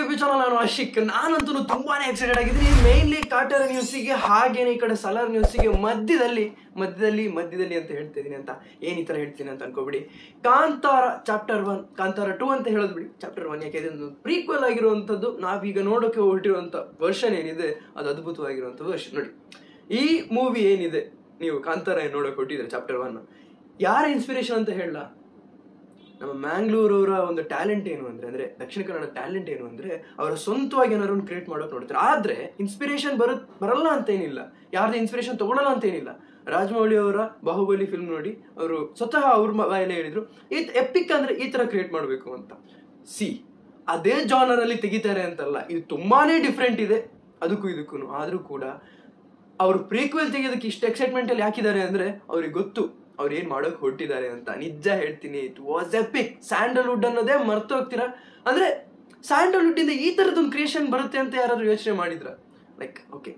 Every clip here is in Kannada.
ಯೂಟ್ಯೂಬ್ ಚಾನಲ್ ನಾನು ಅಶಿಕ್ ನಾನಂತೂ ತುಂಬಾನೇ ಎಕ್ಸೈಟೆಡ್ ಆಗಿದ್ದೀನಿ ಮೇನ್ಲಿ ಕಾಟರ ನ್ಯೂಸಿಗೆ ಹಾಗೇನೆ ಈ ಕಡೆ ಸಲಾರ್ ನ್ಯೂಸಿಗೆ ಮಧ್ಯದಲ್ಲಿ ಮಧ್ಯದಲ್ಲಿ ಮಧ್ಯದಲ್ಲಿ ಅಂತ ಹೇಳ್ತಾ ಇದೀನಿ ಅಂತ ಏನ್ ಈ ತರ ಹೇಳ್ತೀನಿ ಅಂತ ಅನ್ಕೋಬಿಡಿ Kantara chapter one Kantara two ಅಂತ ಹೇಳೋದು ಬಿಡಿ ಚಾಪ್ಟರ್ ಒನ್ ಯಾಕೆ ಇದೊಂದು ಪ್ರೀಕ್ವಲ್ ಆಗಿರುವಂಥದ್ದು ನಾವೀಗ ನೋಡೋಕೆ ಹೊರಟಿರುವಂತ ವರ್ಷನ್ ಏನಿದೆ ಅದು ಅದ್ಭುತವಾಗಿರುವಂಥ ವರ್ಷನ್ ನೋಡಿ ಈ ಮೂವಿ ಏನಿದೆ ನೀವು ಕಾಂತಾರ ಏನ್ ನೋಡೋಕೆ ಹೊರಟಿದ್ರೆ ಚಾಪ್ಟರ್ ಒನ್ ಯಾರ ಇನ್ಸ್ಪಿರೇಷನ್ ಅಂತ ಹೇಳ ನಮ್ಮ ಮ್ಯಾಂಗ್ಳೂರವರ ಒಂದು ಟ್ಯಾಲೆಂಟ್ ಏನು ಅಂದ್ರೆ ಅಂದ್ರೆ ದಕ್ಷಿಣ ಕನ್ನಡ ಟ್ಯಾಲೆಂಟ್ ಏನು ಅಂದ್ರೆ ಅವರ ಸ್ವಂತವಾಗಿ ಏನಾದ್ರು ಒಂದು ಕ್ರಿಯೇಟ್ ಮಾಡೋಕೆ ನೋಡ್ತಾರೆ ಆದ್ರೆ ಇನ್ಸ್ಪಿರೇಷನ್ ಬರ ಬರಲ್ಲ ಅಂತ ಏನಿಲ್ಲ ಯಾರ್ದು ಇನ್ಸ್ಪಿರೇಷನ್ ತಗೊಳಲ್ಲ ಅಂತ ಏನಿಲ್ಲ ರಾಜಮೌಳಿ ಅವರ ಬಾಹುಬಲಿ ಫಿಲ್ಮ್ ನೋಡಿ ಅವರು ಸ್ವತಃ ಅವ್ರ ಬಾಯಲ್ಲೇ ಹೇಳಿದ್ರು ಈ ಎಪಿಕ್ ಅಂದ್ರೆ ಈ ತರ ಕ್ರಿಯೇಟ್ ಮಾಡಬೇಕು ಅಂತ ಸಿ ಅದೇ ಜಾನರ್ ಅಲ್ಲಿ ತೆಗಿತಾರೆ ಅಂತಲ್ಲ ಇದು ತುಂಬಾನೇ ಡಿಫ್ರೆಂಟ್ ಇದೆ ಅದಕ್ಕೂ ಇದಕ್ಕೂ ಆದ್ರೂ ಕೂಡ ಅವರು ಪ್ರೀಕ್ವೆಲ್ ತೆಗೆಯೋದಕ್ಕೆ ಇಷ್ಟು ಎಕ್ಸೈಟ್ಮೆಂಟ್ ಅಲ್ಲಿ ಹಾಕಿದ್ದಾರೆ ಅಂದ್ರೆ ಅವ್ರಿಗೆ ಗೊತ್ತು ಅವ್ರು ಏನ್ ಮಾಡೋಕ್ ಹೊರಟಿದ್ದಾರೆ ಅಂತ ನಿಜ ಹೇಳ್ತೀನಿ ಇಟ್ ವಾಸ್ ಎಪಿಕ್ ಸ್ಯಾಂಡಲ್ವುಡ್ ಅನ್ನೋದೇ ಮರ್ತು ಹೋಗ್ತೀರಾ ಅಂದ್ರೆ ಸ್ಯಾಂಡಲ್ವುಡ್ ಇಂದ ಈ ತರದೊಂದು ಕ್ರಿಯೇಷನ್ ಬರುತ್ತೆ ಅಂತ ಯಾರಾದ್ರೂ ಯೋಚನೆ ಮಾಡಿದ್ರ ಲೈಕ್ ಓಕೆ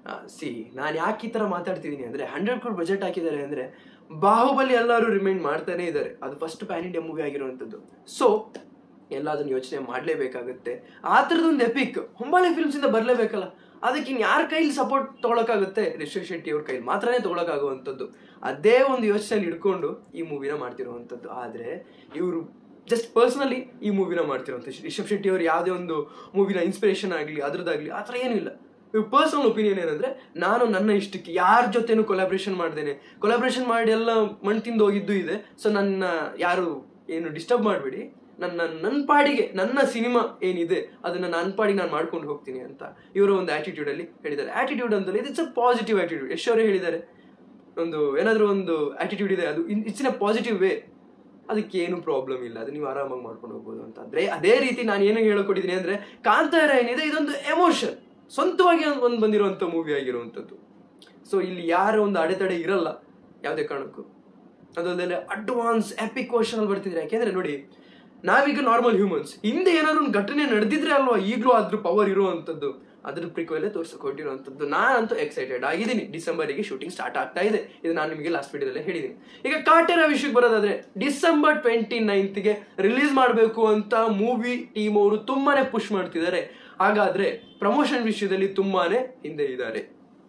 ಸಿ ನಾನು ಯಾಕೆ ಈ ತರ ಮಾತಾಡ್ತಿದ್ದೀನಿ ಅಂದ್ರೆ ಹಂಡ್ರೆಡ್ ಕ್ರೋರ್ ಬಜೆಟ್ ಹಾಕಿದ್ದಾರೆ ಅಂದ್ರೆ ಬಾಹುಬಲಿ ಎಲ್ಲರೂ ರಿಮೈಂಡ್ ಮಾಡ್ತಾನೆ ಇದ್ದಾರೆ ಅದು ಫಸ್ಟ್ ಪ್ಯಾನ್ ಇಂಡಿಯಾ ಮೂವಿ ಆಗಿರುವಂತದ್ದು ಸೊ ಎಲ್ಲ ಅದನ್ನ ಯೋಚನೆ ಮಾಡ್ಲೇಬೇಕಾಗುತ್ತೆ ಆ ಥರದೊಂದು ಎಪಿಕ್ ಹೊಂಬಾಳೆ ಫಿಲ್ಮ್ಸ್ ಇಂದ ಬರ್ಲೇಬೇಕಲ್ಲ ಅದಕ್ಕೆ ಇನ್ ಯಾರ ಕೈಲಿ ಸಪೋರ್ಟ್ ತಗೊಳಕಾಗುತ್ತೆ ರಿಷಬ್ ಶೆಟ್ಟಿ ಅವ್ರ ಕೈಲಿ ಮಾತ್ರನೇ ತಗೊಳಕಾಗುವಂಥದ್ದು ಅದೇ ಒಂದು ಯೋಚನೆಯಲ್ಲಿ ಇಟ್ಕೊಂಡು ಈ ಮೂವಿನ ಮಾಡ್ತಿರುವಂಥದ್ದು ಆದ್ರೆ ಇವರು ಜಸ್ಟ್ ಪರ್ಸನಲಿ ಈ ಮೂವಿನ ಮಾಡ್ತಿರುವಂಥ ರಿಷಬ್ ಶೆಟ್ಟಿ ಅವರು ಯಾವುದೇ ಒಂದು ಮೂವಿನ ಇನ್ಸ್ಪಿರೇಷನ್ ಆಗಲಿ ಅದ್ರದ್ದಾಗ್ಲಿ ಆ ಥರ ಏನೂ ಇಲ್ಲ ಪರ್ಸನಲ್ ಒಪಿನಿಯನ್ ಏನಂದ್ರೆ ನಾನು ನನ್ನ ಇಷ್ಟಕ್ಕೆ ಯಾರ ಜೊತೆನೂ ಕೊಲಾಬ್ರೇಷನ್ ಮಾಡ್ದೇನೆ ಕೊಲಾಬ್ರೇಷನ್ ಮಾಡಿ ಎಲ್ಲ ಮಣ್ ತಿಂದು ಹೋಗಿದ್ದು ಇದೆ ಸೊ ನನ್ನ ಯಾರು ಏನು ಡಿಸ್ಟರ್ಬ್ ಮಾಡಬೇಡಿ ನನ್ನ ನನ್ನ ಪಾಡಿಗೆ ನನ್ನ ಸಿನಿಮಾ ಏನಿದೆ ಅದನ್ನ ನನ್ನ ಪಾಡಿಗೆ ನಾನು ಮಾಡ್ಕೊಂಡು ಹೋಗ್ತೀನಿ ಅಂತ ಇವರ ಒಂದು ಆಟಿಟ್ಯೂಡ್ ಅಲ್ಲಿ ಹೇಳಿದ್ದಾರೆ ಆಟಿಟ್ಯೂಡ್ ಅಂತಲ್ಲಿ ಇಟ್ಸ್ ಅ ಪಾಸಿಟಿವ್ ಆಟಿಟ್ಯೂಡ್ ಎಷ್ಟವರೇ ಹೇಳಿದ್ದಾರೆ ಒಂದು ಏನಾದರೂ ಒಂದು ಆಟಿಟ್ಯೂಡ್ ಇದೆ ಅದು it's in a positive way ಅದಕ್ಕೆ ಏನು ಪ್ರಾಬ್ಲಮ್ ಇಲ್ಲ ಅದು ನೀವು ಆರಾಮಾಗಿ ಮಾಡ್ಕೊಂಡು ಹೋಗ್ಬೋದು ಅಂತ ಅಂದ್ರೆ ಅದೇ ರೀತಿ ನಾನು ಏನು ಹೇಳ್ಕೊಟ್ಟಿದ್ದೀನಿ ಅಂದ್ರೆ ಕಾಂತಾರ ಏನಿದೆ ಇದೊಂದು ಎಮೋಷನ್ ಸ್ವಂತವಾಗಿ ಒಂದು ಬಂದಿರುವಂತ ಮೂವಿ ಆಗಿರುವಂಥದ್ದು ಸೊ ಇಲ್ಲಿ ಯಾರ ಒಂದು ಅಡೆತಡೆ ಇರಲ್ಲ ಯಾವುದೇ ಕಾರಣಕ್ಕೂ ಅದಲ್ಲದೆ ಅಡ್ವಾನ್ಸ್ ಎಪಿಕ್ ಕ್ವಶನ್ ಅಲ್ಲಿ ಬರ್ತಿದ್ರೆ ಯಾಕೆಂದ್ರೆ ನೋಡಿ ನಾವೀಗ ನಾರ್ಮಲ್ ಹ್ಯೂಮನ್ಸ್ ಹಿಂದೆ ಏನಾದ್ರು ಒಂದು ಘಟನೆ ನಡೆದಿದ್ರೆ ಅಲ್ವಾ ಈಗಲೂ ಅದ್ರ ಪವರ್ ಇರುವಂತದ್ದು ಅದ್ರ ಪ್ರಿಕ್ವೆಲ್ಲೇ ತೋರಿಸಕ್ ಹೊರಟಿರುವಂತದ್ದು ನಾನಂತೂ ಎಕ್ಸೈಟೆಡ್ ಆಗಿದ್ದೀನಿ ಡಿಸೆಂಬರಿಗೆ ಶೂಟಿಂಗ್ ಸ್ಟಾರ್ಟ್ ಆಗ್ತಾ ಇದೆ ಇದು ನಾನು ನಿಮಗೆ ಲಾಸ್ಟ್ ವಿಡಿಯೋದಲ್ಲೇ ಹೇಳಿದ್ದೀನಿ ಈಗ ಕಾಟೇರ ವಿಷಯಕ್ಕೆ ಬರೋದಾದ್ರೆ ಡಿಸೆಂಬರ್ ಟ್ವೆಂಟಿ ನೈನ್ತ್ಗೆ ರಿಲೀಸ್ ಮಾಡಬೇಕು ಅಂತ ಮೂವಿ ಟೀಮ್ ಅವರು ತುಂಬಾನೇ ಪುಷ್ ಮಾಡ್ತಿದ್ದಾರೆ ಹಾಗಾದ್ರೆ ಪ್ರಮೋಷನ್ ವಿಷಯದಲ್ಲಿ ತುಂಬಾನೇ ಹಿಂದೆ ಇದ್ದಾರೆ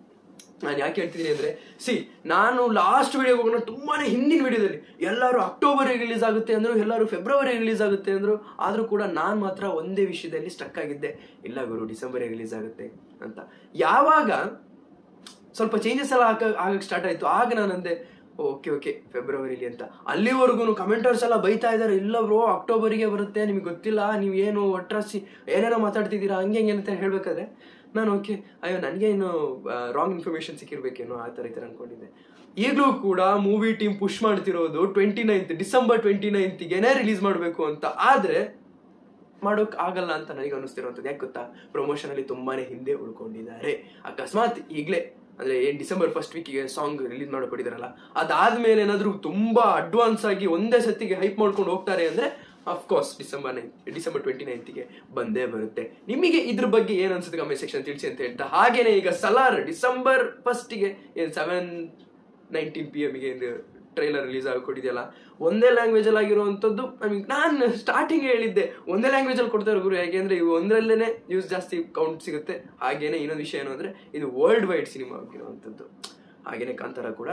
ನಾನು ಯಾಕೆ ಹೇಳ್ತಿದ್ದೀನಿ ಅಂದ್ರೆ ಸಿ ನಾನು ಲಾಸ್ಟ್ ವಿಡಿಯೋ ಹೋಗೋಣ ತುಂಬಾನೇ ಹಿಂದಿನ ವಿಡಿಯೋದಲ್ಲಿ ಎಲ್ಲರೂ ಅಕ್ಟೋಬರ್ ರಿಲೀಸ್ ಆಗುತ್ತೆ ಅಂದ್ರು ಎಲ್ಲರೂ ಫೆಬ್ರವರಿ ರಿಲೀಸ್ ಆಗುತ್ತೆ ಅಂದ್ರು ಆದ್ರೂ ಕೂಡ ನಾನು ಮಾತ್ರ ಒಂದೇ ವಿಷಯದಲ್ಲಿ ಸ್ಟಕ್ ಆಗಿದ್ದೆ ಇಲ್ಲ ಗುರು ಡಿಸೆಂಬರ್ ರಿಲೀಸ್ ಆಗುತ್ತೆ ಅಂತ ಯಾವಾಗ ಸ್ವಲ್ಪ ಚೇಂಜಸ್ ಎಲ್ಲ ಆಗ ಆಗಕ್ಕೆ ಸ್ಟಾರ್ಟ್ ಆಯ್ತು ಆಗ ನಾನು ಅಂದೆ ಓಕೆ ಓಕೆ ಫೆಬ್ರವರಿಲಿ ಅಂತ ಅಲ್ಲಿವರೆಗೂ ಕಮೆಂಟರ್ಸ್ ಎಲ್ಲ ಬೈತಾ ಇದ್ದಾರೆ ಇಲ್ಲ ಬ್ರೋ ಅಕ್ಟೋಬರಿಗೆ ಬರುತ್ತೆ ನಿಮ್ಗೆ ಗೊತ್ತಿಲ್ಲ ನೀವು ಏನು ಒಟ್ರಾಸಿ ಏನೇನೋ ಮಾತಾಡ್ತಿದ್ದೀರಾ ಹಂಗೆ ಹಿಂಗೆ ಅಂತ ಹೇಳ್ಬೇಕಾದ್ರೆ ನಾನು ಓಕೆ ಅಯ್ಯೋ ನನಗೆ ಏನು ರಾಂಗ್ ಇನ್ಫಾರ್ಮೇಶನ್ ಸಿಕ್ಕಿರ್ಬೇಕೇನೋ ಆ ಥರ ಈ ಥರ ಅನ್ಕೊಂಡಿದ್ದೆ ಈಗಲೂ ಕೂಡ ಮೂವಿ ಟೀಮ್ ಪುಷ್ ಮಾಡ್ತಿರೋದು ಟ್ವೆಂಟಿ ನೈನ್ತ್ ಡಿಸೆಂಬರ್ ಟ್ವೆಂಟಿ ನೈನ್ತ್ಗೆನೇ ರಿಲೀಸ್ ಮಾಡಬೇಕು ಅಂತ ಆದ್ರೆ ಮಾಡೋಕ್ ಆಗಲ್ಲ ಅಂತ ನನಗೆ ಅನಿಸ್ತಿರುವಂಥದ್ದು ಯಾಕೆ ಗೊತ್ತಾ ಪ್ರಮೋಷನ್ ಅಲ್ಲಿ ತುಂಬಾನೇ ಹಿಂದೆ ಉಳ್ಕೊಂಡಿದ್ದಾರೆ ಅಕಸ್ಮಾತ್ ಈಗಲೇ ಅಂದ್ರೆ ಏನ್ ಡಿಸೆಂಬರ್ ಫಸ್ಟ್ ವೀಕಿಗೆ ಸಾಂಗ್ ರಿಲೀಸ್ ಮಾಡಿಕೊಟ್ಟಿದಾರಲ್ಲ ಅದಾದ್ಮೇಲೆ ಏನಾದ್ರು ತುಂಬಾ ಅಡ್ವಾನ್ಸ್ ಆಗಿ ಒಂದೇ ಸತಿಗೆ ಹೈಪ್ ಮಾಡ್ಕೊಂಡು ಹೋಗ್ತಾರೆ ಅಂದ್ರೆ of course December nine December twenty ನೈನ್ತ್ಗೆ ಬಂದೇ ಬರುತ್ತೆ ನಿಮಗೆ ಇದ್ರ ಬಗ್ಗೆ ಏನ್ ಅನ್ಸುತ್ತೆ ಕಮೆಂಟ್ ಸೆಕ್ಷನ್ ತಿಳಿಸಿ ಅಂತ ಹೇಳ್ತಾ ಹಾಗೇನೆ ಈಗ ಸಲಾರ್ ಡಿಸೆಂಬರ್ ಫಸ್ಟ್ಗೆ ಏನ್ ಸೆವೆನ್ ನೈನ್ಟೀನ್ ಪಿ ಎಮ್ಗೆ ಟ್ರೈಲರ್ ರಿಲೀಸ್ ಆಗಿಕೊಟ್ಟಿದೆಯಲ್ಲ ಒಂದೇ ಲ್ಯಾಂಗ್ವೇಜ್ ಅಲ್ಲಿ ಆಗಿರುವಂಥದ್ದು ಐ ಮೀನ್ ನಾನು ಸ್ಟಾರ್ಟಿಂಗ್ ಹೇಳಿದ್ದೆ ಒಂದೇ ಲ್ಯಾಂಗ್ವೇಜ್ ಅಲ್ಲಿ ಕೊಡ್ತಾರೆ ಗುರು ಯಾಕೆಂದ್ರೆ ಇವು ಒಂದರಲ್ಲೇನೆ ಯೂಸ್ ಜಾಸ್ತಿ ಕೌಂಟ್ ಸಿಗುತ್ತೆ ಹಾಗೇನೆ ಇನ್ನೊಂದು ವಿಷಯ ಏನು ಅಂದ್ರೆ ಇದು ವರ್ಲ್ಡ್ ವೈಡ್ ಸಿನಿಮಾ ಆಗಿರುವಂಥದ್ದು ಹಾಗೇನೆ ಕಾಂತಾರ ಕೂಡ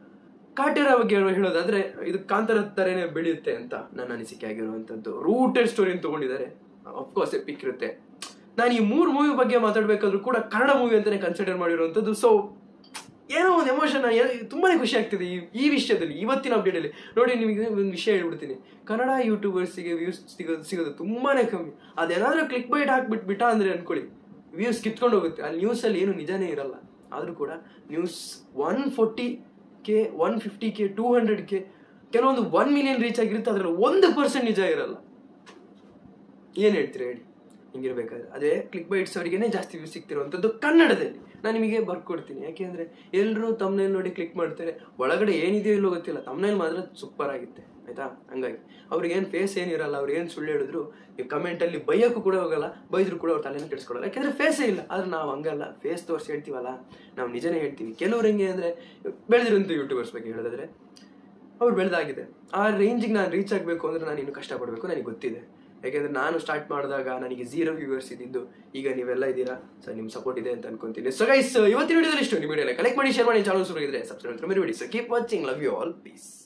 ಕಾಟೇರ ಬಗ್ಗೆ ಹೇಳೋದಾದ್ರೆ ಇದು ಕಾಂತಾರ ತರನೇ ಬೆಳೆಯುತ್ತೆ ಅಂತ ನನ್ನ ಅನಿಸಿಕೆ ಆಗಿರುವಂಥದ್ದು ರೂಟೆಡ್ ಸ್ಟೋರಿ ತಗೊಂಡಿದ್ದಾರೆ ಅಫ್ಕೋರ್ಸ್ ಎಪಿಕ್ ಇರುತ್ತೆ ನಾನು ಈ ಮೂರು ಮೂವಿ ಬಗ್ಗೆ ಮಾತಾಡ್ಬೇಕಾದ್ರೂ ಕೂಡ ಕನ್ನಡ ಮೂವಿ ಅಂತಾನೆ ಕನ್ಸಿಡರ್ ಮಾಡಿರುವಂಥದ್ದು ಸೊ ಏನೋ ಒಂದು ಎಮೋಷನ್ ತುಂಬಾನೇ ಖುಷಿ ಆಗ್ತಿದೆ ಈ ಈ ವಿಷಯದಲ್ಲಿ ಇವತ್ತಿನ ಅಪ್ಡೇಟ್ ಅಲ್ಲಿ ನೋಡಿ ನಿಮಗೆ ಒಂದು ವಿಷಯ ಹೇಳ್ಬಿಡ್ತೀನಿ ಕನ್ನಡ ಯೂಟ್ಯೂಬರ್ಸಿಗೆ ವ್ಯೂಸ್ ಸಿಗೋದು ಸಿಗೋದು ತುಂಬಾನೇ ಕಮ್ಮಿ ಅದೇನಾದ್ರೂ ಕ್ಲಿಕ್ ಬೈಟ್ ಹಾಕ್ಬಿಟ್ಟು ಬಿಟ್ಟ ಅಂದ್ರೆ ಅನ್ಕೊಳ್ಳಿ ವ್ಯೂಸ್ ಕಿತ್ಕೊಂಡು ಹೋಗುತ್ತೆ ಅಲ್ಲಿ ನ್ಯೂಸ್ ಅಲ್ಲಿ ಏನು ನಿಜಾನೇ ಇರಲ್ಲ ಆದ್ರೂ ಕೂಡ news one forty K one fifty K two hundred K ಕೆಲವೊಂದು ಒನ್ ಮಿಲಿಯನ್ ರೀಚ್ ಆಗಿರುತ್ತೆ ಅದ್ರಲ್ಲಿ ಒಂದು ಪರ್ಸೆಂಟ್ ನಿಜ ಇರಲ್ಲ ಏನ್ ಹೇಳ್ತೀರಾ ಹೇಳಿ ಹಿಂಗಿರ್ಬೇಕಾದ್ರೆ ಅದೇ ಕ್ಲಿಕ್ ಬೈಟ್ಸ್ ಅವರಿಗೇನೆ ಜಾಸ್ತಿ ವ್ಯೂಸ್ ಸಿಗ್ತಿರುವಂಥದ್ದು ಕನ್ನಡದಲ್ಲಿ ನಾನು ನಿಮಗೆ ಬರ್ಕೊಡ್ತೀನಿ ಯಾಕೆಂದ್ರೆ ಎಲ್ಲರೂ ತಮ್ಮನೇಲಿ ನೋಡಿ ಕ್ಲಿಕ್ ಮಾಡ್ತಾರೆ ಒಳಗಡೆ ಏನಿದೆಯೋ ಇಲ್ಲೋ ಗೊತ್ತಿಲ್ಲ ತಮ್ಮನೇಲಿ ಮಾತ್ರ ಸೂಪರ್ ಆಗಿತ್ತೆ ಆಯ್ತಾ ಹಂಗಾಗಿ ಅವ್ರಿಗೆ ಏನು ಫೇಸ್ ಏನಿರಲ್ಲ ಅವ್ರು ಏನು ಸುಳ್ಳು ಹೇಳಿದ್ರು ನೀವು ಕಮೆಂಟಲ್ಲಿ ಬೈಯೋಕ್ಕೂ ಕೂಡ ಹೋಗಲ್ಲ ಬೈದ್ರು ಕೂಡ ಅವ್ರ ತಲೆನ ಕೆಡಿಸ್ಕೊಡಲ್ಲ ಯಾಕೆಂದ್ರೆ ಫೇಸೇ ಇಲ್ಲ ಆದ್ರೆ ನಾವು ಹಂಗಲ್ಲ ಫೇಸ್ ತೋರಿಸಿ ಹೇಳ್ತೀವಲ್ಲ ನಾವು ನಿಜನೇ ಹೇಳ್ತೀವಿ ಕೆಲವ್ರು ಹೆಂಗೆ ಅಂದ್ರೆ ಬೆಳೆದಿರುವಂಥ ಯೂಟ್ಯೂಬರ್ಸ್ ಬಗ್ಗೆ ಹೇಳೋದಾದ್ರೆ ಅವ್ರು ಬೆಳೆದಾಗಿದೆ ಆ ರೇಂಜಿಗೆ ನಾನು ರೀಚ್ ಆಗಬೇಕು ಅಂದ್ರೆ ನಾನು ಇನ್ನು ಕಷ್ಟಪಡಬೇಕು ನನಗೆ ಗೊತ್ತಿದೆ ಯಾಕೆಂದ್ರೆ ನಾನು ಸ್ಟಾರ್ಟ್ ಮಾಡಿದಾಗ ನನಗೆ ಝೀರೋ ವ್ಯೂವರ್ಸ್ ಇದ್ದಿದ್ದು ಈಗ ನೀವೆಲ್ಲ ಇದ್ದೀರಾ ಸೊ ನಿಮ್ಮ ಸಪೋರ್ಟ್ ಇದೆ ಅಂತ ಅನ್ಕೊಂತೀನಿ ಸೊ ಗೈಸ್ ಇವತ್ತಿನ ವಿಡಿಯೋದಲ್ಲಿ ಇಷ್ಟು ನಿಮ್ಮ ವಿಡಿಯೋ ಕಲೆಕ್ಟ್ ಮಾಡಿ ಶೇರ್ ಮಾಡಿ ಚಾನಲ್ ಶುರು ಇದ್ರೆ ಸಬ್ಸ್ಕ್ರೈಬ್ ಮಾಡಿ so keep watching love you all piece